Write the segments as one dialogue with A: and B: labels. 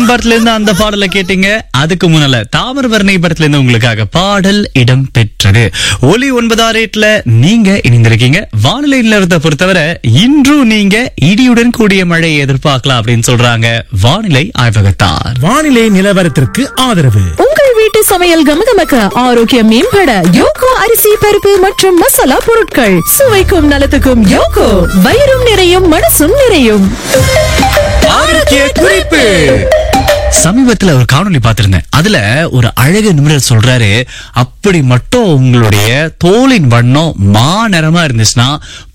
A: மன்னன் படத்துல இருந்து அந்த பாடலை கேட்டீங்க அதுக்கு முன்னால தாமிரபரணி படத்துல இருந்து உங்களுக்காக பாடல் இடம் பெற்றது ஒலி ஒன்பதாம் ரேட்ல நீங்க இணைந்திருக்கீங்க வானிலை நிலவரத்தை பொறுத்தவரை இன்றும் நீங்க இடியுடன் கூடிய மழையை எதிர்பார்க்கலாம் அப்படின்னு சொல்றாங்க வானிலை ஆய்வகத்தார்
B: வானிலை நிலவரத்திற்கு ஆதரவு
C: உங்கள் வீட்டு சமையல் கமகமக்க ஆரோக்கியம் மேம்பட யோகோ அரிசி பருப்பு மற்றும் மசாலா பொருட்கள் சுவைக்கும் நலத்துக்கும் யோகோ வயிறும் நிறையும் மனசும் நிறையும்
A: ஆரோக்கிய குறிப்பு சமீபத்துல ஒரு காணொளி பார்த்திருந்தேன் அதுல ஒரு அழகு நிமிடர் சொல்றாரு அப்படி மட்டும் உங்களுடைய தோலின் வண்ணம் மாநிறமா இருந்துச்சுன்னா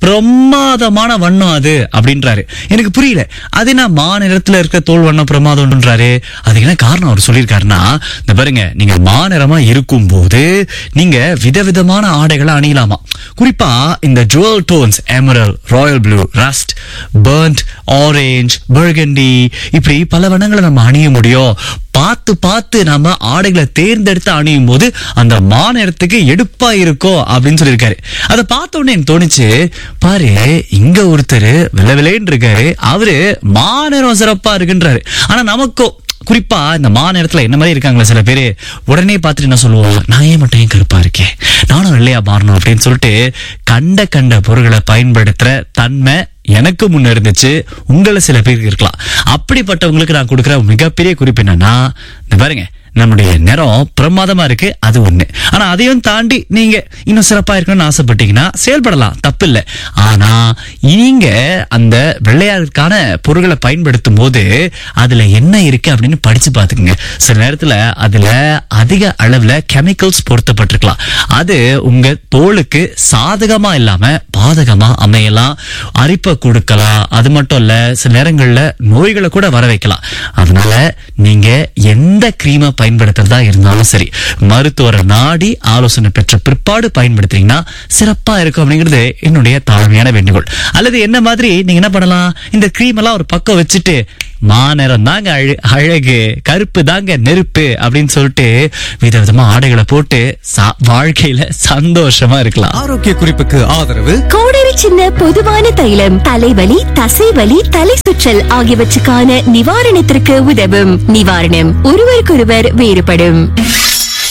A: பிரமாதமான வண்ணம் அது அப்படின்றாரு எனக்கு புரியல அது என்ன மாநிறத்துல இருக்க தோல் வண்ணம் பிரமாதம்ன்றாரு அதுக்கு என்ன காரணம் அவர் சொல்லியிருக்காருன்னா இந்த பாருங்க நீங்க மாநிறமா இருக்கும் போது நீங்க விதவிதமான ஆடைகளை அணியலாமா குறிப்பா இந்த jewel tones emerald royal blue rust burnt orange burgundy இப்படி பல வண்ணங்களை நம்ம அணிய முடியும் பார்த்து பார்த்து நம்ம ஆடைகளை தேர்ந்தெடுத்து அணியும் போது அந்த மாநிலத்துக்கு எடுப்பா இருக்கும் அப்படின்னு சொல்லியிருக்காரு அதை பார்த்த உடனே எனக்கு தோணுச்சு பாரு இங்க ஒருத்தர் வெள்ள வெள்ளேன்னு இருக்காரு அவரு மாநிலம் சிறப்பா இருக்குன்றாரு ஆனா நமக்கோ குறிப்பா இந்த மாநிலத்துல என்ன மாதிரி இருக்காங்களா சில பேரு உடனே பார்த்துட்டு என்ன சொல்லுவோம் நான் ஏன் மட்டும் ஏன் கருப்பா இருக்கேன் நானும் வெள்ளையா மாறணும் அப்படின்னு சொல்லிட்டு கண்ட கண்ட பொருட்களை பயன்படுத்துற தன்மை எனக்கு முன்ன இருந்துச்சு உங்களை சில பேருக்கு இருக்கலாம் அப்படிப்பட்டவங்களுக்கு நான் கொடுக்குற மிகப்பெரிய குறிப்பு என்னன்னா இந்த பாருங்க நம்முடைய நிறம் பிரமாதமா இருக்கு அது ஒண்ணு ஆனா அதையும் தாண்டி நீங்க இன்னும் சிறப்பா இருக்கணும்னு ஆசைப்பட்டீங்கன்னா செயல்படலாம் தப்பு இல்லை ஆனா நீங்க அந்த வெள்ளையாருக்கான பொருட்களை பயன்படுத்தும் போது அதுல என்ன இருக்கு அப்படின்னு படிச்சு பாத்துக்கங்க சில நேரத்துல அதுல அதிக அளவுல கெமிக்கல்ஸ் பொருத்தப்பட்டிருக்கலாம் அது உங்க தோலுக்கு சாதகமா இல்லாம பாதகமா அமையலாம் அரிப்பை கொடுக்கலாம் அது மட்டும் இல்ல சில நேரங்கள்ல நோய்களை கூட வர வைக்கலாம் அதனால நீங்க எந்த கிரீமை பயன்படுத்துறதா இருந்தாலும் சரி மருத்துவரை நாடி ஆலோசனை பெற்ற பிற்பாடு பயன்படுத்துறீங்கன்னா சிறப்பா இருக்கும் அப்படிங்கிறது என்னுடைய தாழ்மையான வேண்டுகோள் அல்லது என்ன மாதிரி நீங்க என்ன பண்ணலாம் இந்த கிரீம் எல்லாம் ஒரு பக்கம் வச்சுட்டு மாநிறம் தாங்க அழு அழகு கருப்பு தாங்க நெருப்பு அப்படின்னு சொல்லிட்டு விதவிதமா ஆடைகளை போட்டு சா- வாழ்க்கையில சந்தோஷமா இருக்கலாம்
B: ஆரோக்கிய குறிப்புக்கு ஆதரவு
D: கோடரி சின்ன பொதுவான தைலம் தலைவலி தசைவலி தலை சுற்றல் ஆகியவற்றுக்கான நிவாரணத்திற்கு உதவும் நிவாரணம் ஒருவருக்கொருவர் வேறுபடும்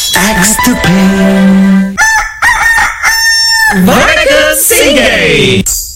A: வணக்கம் சிங்கை